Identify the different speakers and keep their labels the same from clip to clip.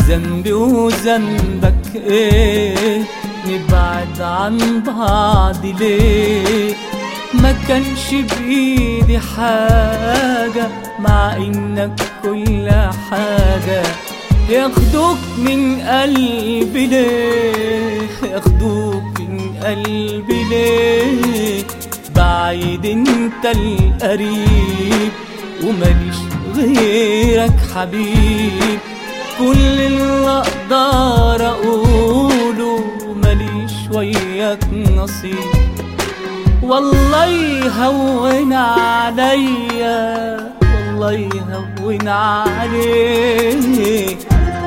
Speaker 1: ذنبي وذنبك ايه نبعد عن بعض ليه ما كانش بايدي حاجة مع انك كل حاجة ياخدوك من قلبي ليه ياخدوك من قلبي ليه بعيد انت القريب وماليش غيرك حبيب كل اللي اقدر اقوله ماليش وياك نصيب والله يهون عليا والله يهون عليك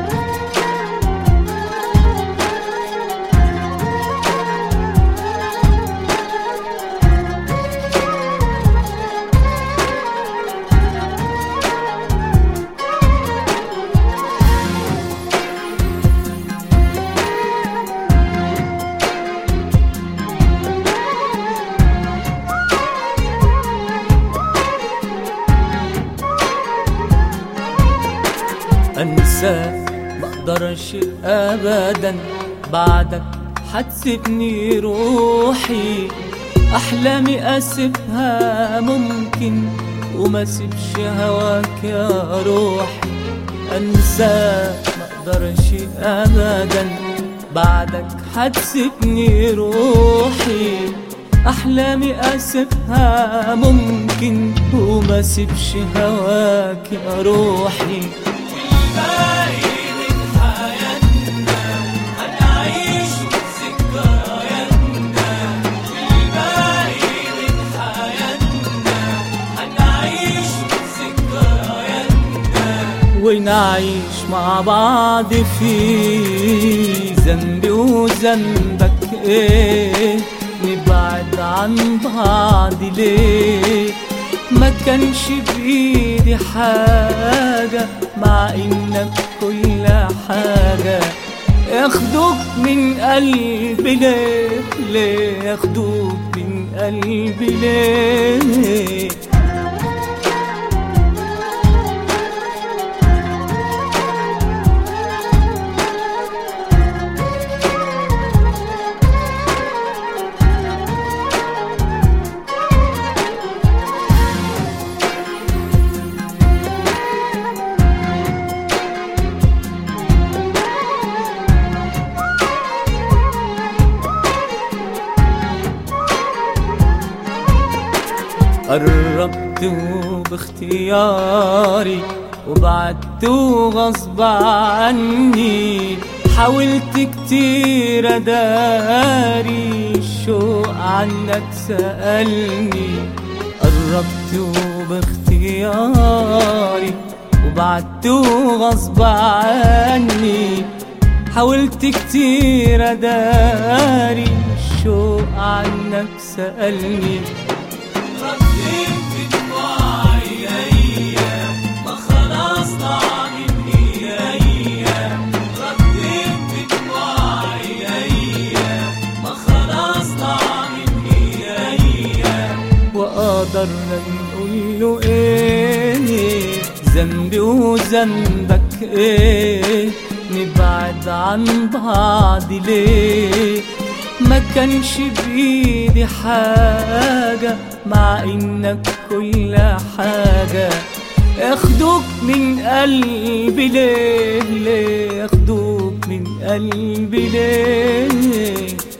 Speaker 1: انساك مقدرش ابدا بعدك حتسيبني روحي احلامي اسيبها ممكن وما سيبش هواك يا روحي انساك مقدرش ابدا بعدك حتسيبني روحي احلامي اسيبها ممكن وما سيبش هواك يا روحي
Speaker 2: الباقي من حياتنا هنعيش ذكرياتنا الباقي من حياتنا هنعيش ذكرياتنا
Speaker 1: ونعيش مع بعض في ذنبي وذنبك ايه نبعد عن بعض ليه ما كانش بايدي حاجة مع انك كل حاجة ياخدوك من قلبي ليه ليه ياخدوك من قلبي ليه قربت وباختياري وبعدت وغصب عني حاولت كتير اداري الشوق عنك سألني قربت وباختياري وبعدت وغصب عني حاولت كتير اداري الشوق عنك سألني
Speaker 2: رديت في دموعي هيا ما خلاص ضاع مني هيا رديت في دموعي هيا ما خلاص ضاع مني هيا
Speaker 1: وقدر نقول له ايه ذنبي وذنبك ايه نبعد عن بعض ليه ما كانش بايدي حاجة مع انك كل حاجة ياخدوك من قلبي ليه ليه ياخدوك من قلبي ليه